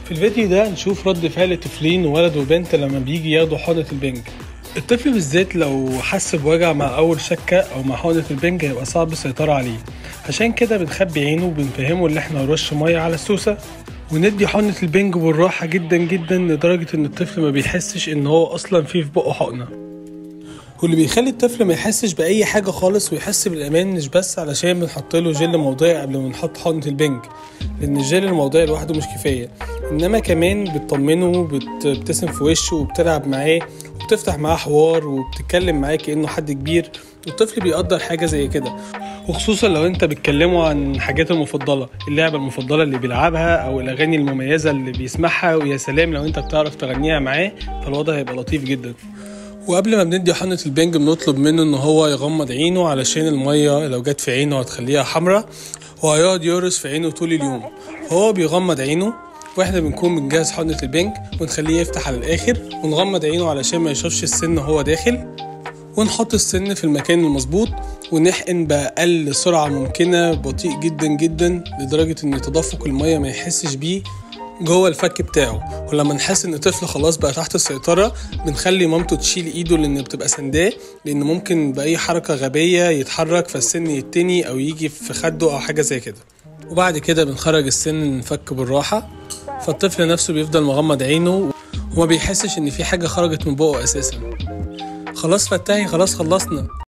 في الفيديو ده نشوف رد فعل طفلين ولد وبنت لما بيجي ياخدوا حقنة البنج الطفل بالذات لو حس بوجع مع أول شكة أو مع حقنة البنج هيبقى صعب السيطرة عليه عشان كده بنخبي عينه وبنفهمه إن إحنا نرش مية على السوسة وندي حقنة البنج بالراحة جدا جدا لدرجة إن الطفل ما بيحسش إن هو أصلا فيه في بقه حقنة واللي بيخلي الطفل ما يحسش بأي حاجة خالص ويحس بالأمان مش بس علشان بنحط له جل موضعي قبل ما نحط حقنة البنج لأن الجل الموضعي لوحده مش كفاية إنما كمان بتطمنه بتبتسم في وشه وبتلعب معاه وبتفتح معاه حوار وبتتكلم معاه كأنه حد كبير والطفل بيقدر حاجة زي كده وخصوصا لو انت بتكلمه عن حاجاته المفضلة اللعبة المفضلة اللي بيلعبها او الاغاني المميزة اللي بيسمعها ويا سلام لو انت بتعرف تغنيها معاه فالوضع هيبقى لطيف جدا وقبل ما بندي حقنة البنج بنطلب منه ان هو يغمض عينه علشان المية لو جت في عينه هتخليها حمراء وهيقعد يورس في عينه طول اليوم فهو بيغمض عينه واحنا بنكون بنجهز حقنة البنج ونخليه يفتح على الاخر ونغمض عينه علشان ما يشوفش السن وهو داخل ونحط السن في المكان المظبوط ونحقن بأقل سرعة ممكنة بطيء جدا جدا لدرجة ان تدفق المية ما يحسش بيه جوه الفك بتاعه ولما نحس ان الطفل خلاص بقى تحت السيطرة بنخلي مامته تشيل ايده لان بتبقى سنداه لان ممكن بأي حركة غبية يتحرك فالسن يتني او يجي في خده او حاجة زي كده وبعد كده بنخرج السن نفك بالراحة فالطفل نفسه بيفضل مغمض عينه وما بيحسش ان في حاجة خرجت من بقه اساسا خلاص فتحي خلاص خلصنا